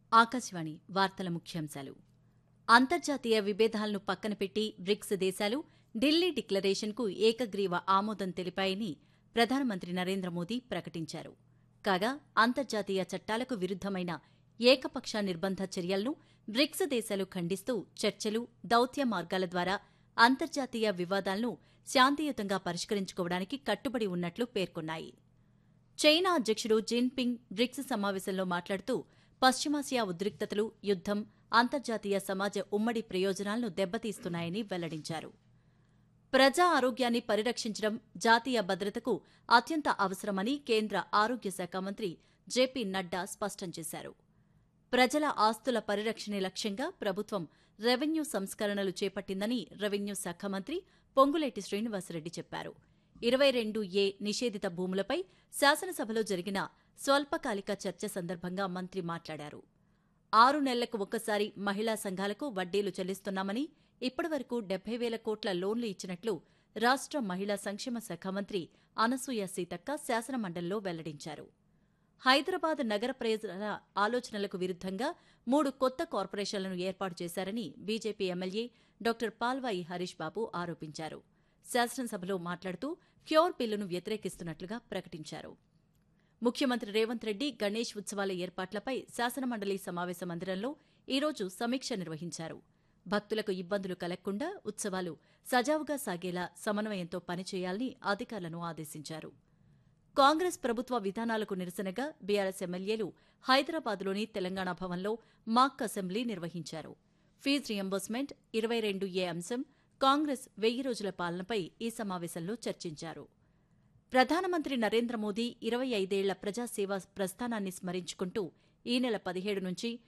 ఆకాశవాణి వార్తల ముఖ్యాంశాలు అంతర్జాతీయ విభేదాలను పక్కన పెట్టి బ్రిక్స్ దేశాలు ఢిల్లీ డిక్లరేషన్కు ఏకగ్రీవ ఆమోదం తెలిపాయని ప్రధానమంత్రి నరేంద్ర మోదీ ప్రకటించారు కాగా అంతర్జాతీయ చట్టాలకు విరుద్దమైన ఏకపక్ష నిర్బంధ చర్యలను బ్రిక్స్ దేశాలు ఖండిస్తూ చర్చలు దౌత్య మార్గాల ద్వారా అంతర్జాతీయ వివాదాలను శాంతియుతంగా పరిష్కరించుకోవడానికి కట్టుబడి ఉన్నట్లు పేర్కొన్నాయి చైనా అధ్యక్షుడు జిన్పింగ్ బ్రిక్స్ సమావేశంలో మాట్లాడుతూ పశ్చిమాసియా ఉద్రిక్తతలు యుద్దం అంతర్జాతీయ సమాజ ఉమ్మడి ప్రయోజనాలను దెబ్బతీస్తున్నాయని వెల్లడించారు ప్రజా ఆరోగ్యాన్ని పరిరక్షించడం జాతీయ భద్రతకు అత్యంత అవసరమని కేంద్ర ఆరోగ్య శాఖ మంత్రి జేపీ నడ్డా స్పష్టం చేశారు ప్రజల ఆస్తుల పరిరక్షణే లక్ష్యంగా ప్రభుత్వం రెవెన్యూ సంస్కరణలు చేపట్టిందని రెవెన్యూ శాఖ మంత్రి పొంగులేటి శ్రీనివాసరెడ్డి చెప్పారు ఇరవై రెండు ఏ నిషేధిత భూములపై శాసనసభలో జరిగిన స్వల్పకాలిక చర్చ సందర్భంగా మంత్రి మాట్లాడారు ఆరు నెలలకు ఒక్కసారి మహిళా సంఘాలకు వడ్డీలు చెల్లిస్తున్నామని ఇప్పటివరకు డెబ్బై వేల కోట్ల లోన్లు ఇచ్చినట్లు రాష్ట్ర మహిళా సంక్షేమ శాఖ మంత్రి అనసూయ సీతక్క శాసనమండలిలో వెల్లడించారు హైదరాబాద్ నగర ప్రజల ఆలోచనలకు విరుద్దంగా మూడు కొత్త కార్పొరేషన్లను ఏర్పాటు చేశారని BJP MLA doctor Palvai Harish Babu ఆరోపించారు శాసనసభలో మాట్లాడుతూ క్యూర్ బిల్లును వ్యతిరేకిస్తున్నట్లుగా ప్రకటించారు ముఖ్యమంత్రి రేవంత్ రెడ్డి గణేష్ ఉత్సవాల ఏర్పాట్లపై శాసనమండలి సమావేశ మందిరంలో ఈరోజు సమీక్ష నిర్వహించారు భక్తులకు ఇబ్బందులు కలగకుండా ఉత్సవాలు సజావుగా సాగేలా సమన్వయంతో పనిచేయాలని అధికారులను ఆదేశించారు కాంగ్రెస్ ప్రభుత్వ విధానాలకు నిరసనగా బీఆర్ఎస్ ఎమ్మెల్యేలు హైదరాబాద్లోని తెలంగాణ భవన్లో మాక్ అసెంబ్లీ నిర్వహించారు ఫీజు రియంబర్స్మెంట్ ఇరవై రెండు ఏ అంశం కాంగ్రెస్ వెయ్యి రోజుల పాలనపై ఈ సమావేశంలో చర్చించారు ప్రధానమంత్రి నరేంద్ర మోదీ ఇరవై ఐదేళ్ల ప్రజాసేవా ప్రస్థానాన్ని స్మరించుకుంటూ ఈ నెల పదిహేడు నుంచి